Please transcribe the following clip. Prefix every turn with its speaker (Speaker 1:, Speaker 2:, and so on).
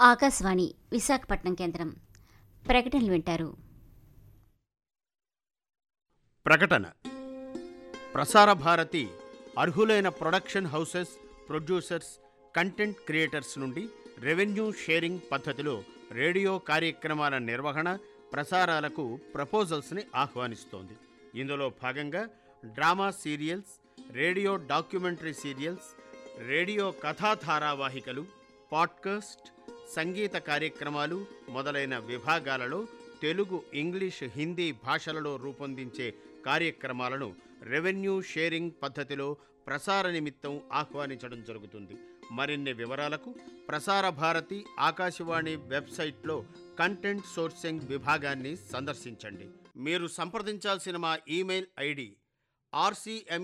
Speaker 1: ఆకాశవాణి విశాఖపట్నం కేంద్రం ప్రకటనలు వింటారు
Speaker 2: ప్రకటన ప్రసార భారతి అర్హులైన production houses producers content creators నుండి రెవెన్యూ షేరింగ్ పద్ధతిలో రేడియో కార్యక్రమాల నిర్వహణ ప్రసారాలకు ప్రపోజల్స్ని ఆహ్వానిస్తోంది ఇందులో భాగంగా drama serials radio documentary serials radio కథా ధారావాహికలు పాడ్కాస్ట్ సంగీత కార్యక్రమాలు మొదలైన విభాగాలలో తెలుగు ఇంగ్లీష్ హిందీ భాషలలో రూపొందించే కార్యక్రమాలను రెవెన్యూ షేరింగ్ పద్ధతిలో ప్రసార నిమిత్తం ఆహ్వానించడం జరుగుతుంది మరిన్ని వివరాలకు ప్రసార భారతి ఆకాశవాణి వెబ్సైట్లో కంటెంట్ సోర్సింగ్ విభాగాన్ని సందర్శించండి మీరు సంప్రదించాల్సిన మా ఈమెయిల్ ఐడి ఆర్సీఎం